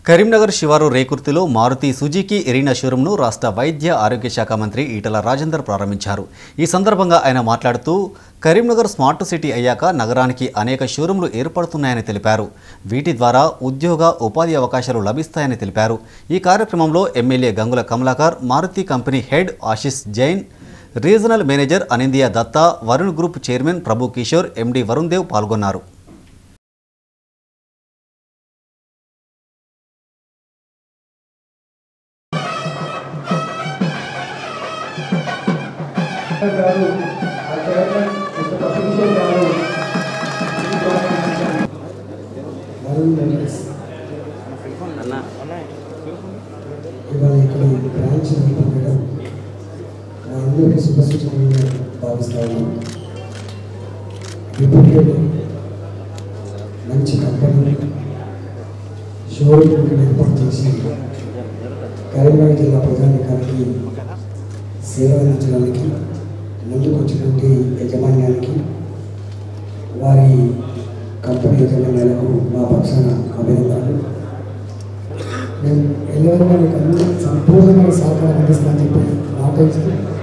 కరీంనగర్ శివారు రేకుర్తిలో Maruti Suzuki Arena షోరూంను రాష్ట్ర వైద్య ఆరోగ్య శాఖ మంత్రి ఈటల రాజేందర్ ప్రారంభించారు ఈ సందర్భంగా ఆయన మాట్లాడుతూ కరీంనగర్ స్మార్ట్ సిటీ అయ్యాక నగరానికి అనేక షోరూంలు ఏర్పడుతున్నాయని తెలిపారు వీటి ద్వారా ఉద్యోగ ఉపాధి అవకాశాలు లభిస్తాయని తెలిపారు ఈ కార్యక్రమంలో MLA Gangula Kamalakar Maruti company head Ashish Jain regional manager Anindya Datta Varun group chairman Prabhu Kishore MD Varun Dev పాల్గొన్నారు గారు ఆ చైర్మన్ మిస్టర్ అఫీషియల్ గారు వరుణ్ వెంకటేష్ ఇవాళ ఇక్కడ ఈ బ్రాంచ్ పెట్టడం మా అందరికీ శుభసూచనగా భావిస్తాను రిపీటెడ్ మంచి కంపెనీ షోరూమ్ ఇక్కడ ఏర్పాటు చేసి కరీంనగర్ జిల్లా ప్రజానికానికి సేవ అందించడానికి ముందుకు వచ్చినటువంటి యజమాన్యానికి వారి కంపెనీ యజమాన్యాలకు మా పక్షాన అభినందనలు మేము ఎల్లవరూ మీకు అన్ని సంపూర్ణమైన సహకారం అందిస్తామని చెప్పి మాట ఇచ్చి